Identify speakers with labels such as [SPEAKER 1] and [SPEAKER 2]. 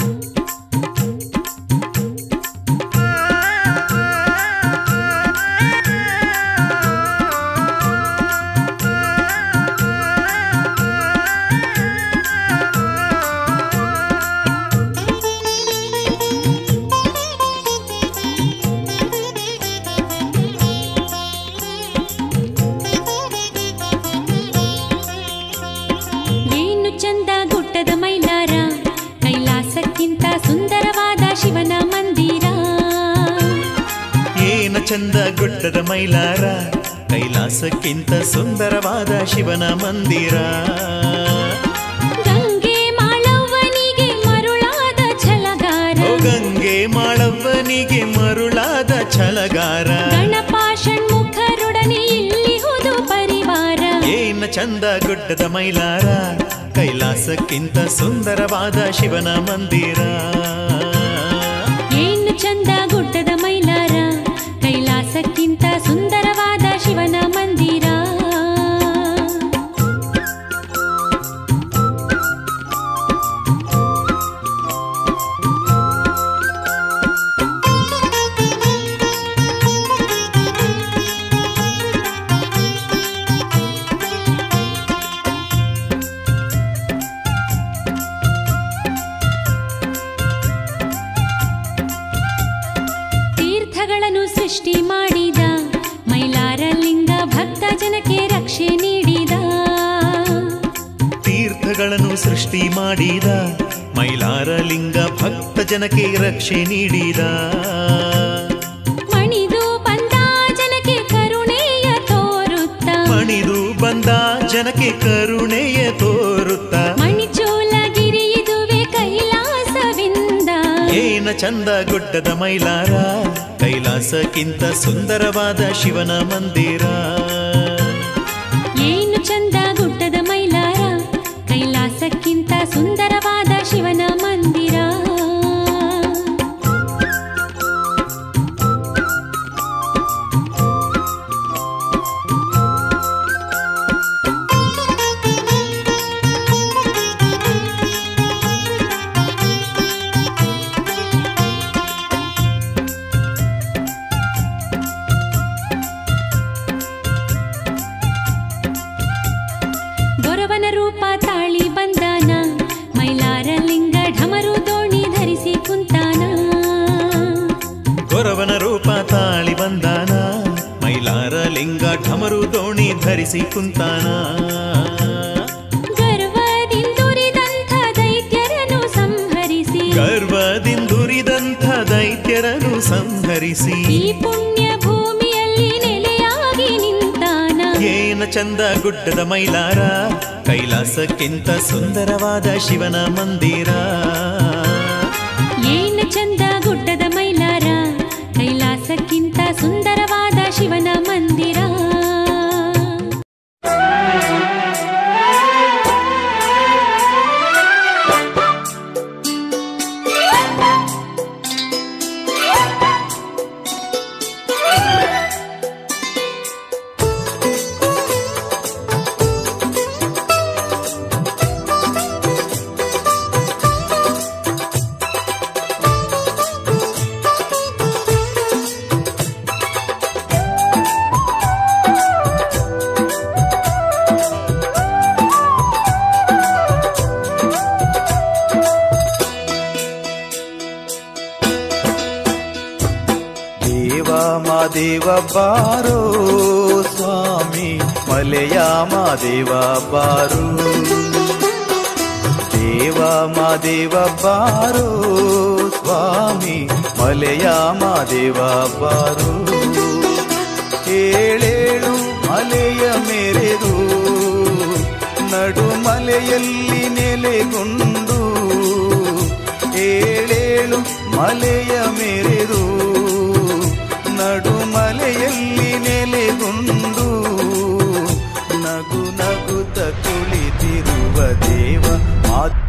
[SPEAKER 1] ಏನು ಚಂದ ಗುಡ್ಡದ ಮೈಲಾರ ಕೈಲಾಸಕ್ಕಿಂತ ಸುಂದರವಾದ ಶಿವನ ಮಂದಿರ
[SPEAKER 2] ಏನ ಚಂದ ಗುಡ್ಡದ ಮೈಲಾರ ಕೈಲಾಸಕ್ಕಿಂತ ಸುಂದರವಾದ ಶಿವನ ಮಂದಿರ
[SPEAKER 1] ಗಂಗೆ ಮಾಳವ್ವನಿಗೆ ಮರುಳಾದ ಛಲಗಾರ
[SPEAKER 2] ಓ ಗಂಗೆ ಮಾಳವ್ವನಿಗೆ ಮರುಳಾದ ಛಲಗಾರ
[SPEAKER 1] ಗಣಪ ಷಣ್ಮುಖರೊಡನೆ ಇಲ್ಲಿ ಹುದು ಪರಿವಾರ
[SPEAKER 2] ಏನ ಚಂದ ಗುಡ್ಡದ ಮೈಲಾರ ಕೈಲಾಸಕ್ಕಿಂತ ಸುಂದರವಾದ ಶಿವನ ಮಂದಿರ
[SPEAKER 1] ಏನು ಚಂದ ಗುಡ್ಡದ ಮೈಲಾರ ಕೈಲಾಸಕ್ಕಿಂತ ಸುಂದರವಾದ ಶಿವನ ಮಂದಿರ ತೀರ್ಥಗಳನ್ನು ಸೃಷ್ಟಿ ಮಾಡಿದ ಮೈಲಾರ ಲಿಂಗ ಭಕ್ತ ಜನಕ್ಕೆ ರಕ್ಷೆ ನೀಡಿದ
[SPEAKER 2] ತೀರ್ಥಗಳನ್ನು ಸೃಷ್ಟಿ ಮಾಡಿದ ಮೈಲಾರ ಲಿಂಗ ಭಕ್ತ ಜನಕ್ಕೆ ರಕ್ಷೆ ನೀಡಿದ
[SPEAKER 1] ಮಣಿದು ಬಂದ ಜನಕ್ಕೆ ಕರುಣೆಯ ತೋರುತ್ತ
[SPEAKER 2] ಮಣಿದು ಬಂದ ಜನಕ್ಕೆ ಕರುಣೆಯ ತೋರುತ್ತ
[SPEAKER 1] ಮಣಿಚೋಲಗಿರಿ ಇದುವೆ ಕೈಲಾಸವಿಂದ
[SPEAKER 2] ಏನ ಚಂದ ಗುಡ್ಡದ ಮೈಲಾರ ಕೈಲಾಸಕ್ಕಿಂತ ಸುಂದರವಾದ ಶಿವನ ಮಂದಿರ
[SPEAKER 1] ಏನು ಚಂದ ಗುಡ್ಡದ ಮೈಲಾರ ಕೈಲಾಸಕ್ಕಿಂತ ಸುಂದರವಾದ ಶಿವನ ಮಂದಿರ ಗೊರವನ ರೂಪ ತಾಳಿ ಬಂದಾನ ಮೈಲಾರ ಲಿಂಗ ಢಮರು ದೋಣಿ ಧರಿಸಿ ಕುಂತಾನ
[SPEAKER 2] ಗೊರವನ ರೂಪ ತಾಳಿ ಬಂದಾನ ಮೈಲಾರ ಲಿಂಗ ಢಮರು ದೋಣಿ ಧರಿಸಿ ಕುಂತಾನ
[SPEAKER 1] ಗರ್ವದಿಂದುರಿದಂಥ ದೈತ್ಯರನ್ನು ಸಂಹರಿಸಿ
[SPEAKER 2] ಗರ್ವದಿಂದುರಿದಂಥ ದೈತ್ಯರನ್ನು ಸಂಹರಿಸಿ
[SPEAKER 1] ಈ ಪುಣ್ಯ ಭೂಮಿಯಲ್ಲಿ ನೆಲೆಯಾಗಿ ನಿಂತಾನ
[SPEAKER 2] ಏನ ಚಂದ ಗುಡ್ಡದ ಮೈಲಾರ ಕೈಲಾಸಕ್ಕಿಂತ ಸುಂದರವಾದ ಶಿವನ ಮಂದಿರ
[SPEAKER 1] ಏನು ಚಂದ ಗುಡ್ಡದ ಮೈಲಾರ ಕೈಲಾಸಕ್ಕಿಂತ ಸುಂದರವಾದ ಶಿವನ ಮಂದಿರ
[SPEAKER 3] ದೇವ ಮಾದೇವ ಬಾರೋ ಸ್ವಾಮಿ ಮಲೆಯ ಮಾದೇವ ಬಾರು ದೇವ ಮಾದೇವ ಬಾರೋ ಸ್ವಾಮಿ ಮಲೆಯ ಮಾದೇವ ಬಾರು ಏಳೇಳು ಮಲೆಯ ಮೆರೆದು ನಡುಮಲೆಯಲ್ಲಿ ನೆಲೆಗೊಂಡು ಏಳೇಳು ಮಲೆಯ ಮೆರೆದು ನಡುಮಲೆಯಲ್ಲಿ ನೆಲೆಗೊಂಡು ನಗು ನಗುತ್ತ ಕುಳಿತಿರುವ ದೇವ ಮಾ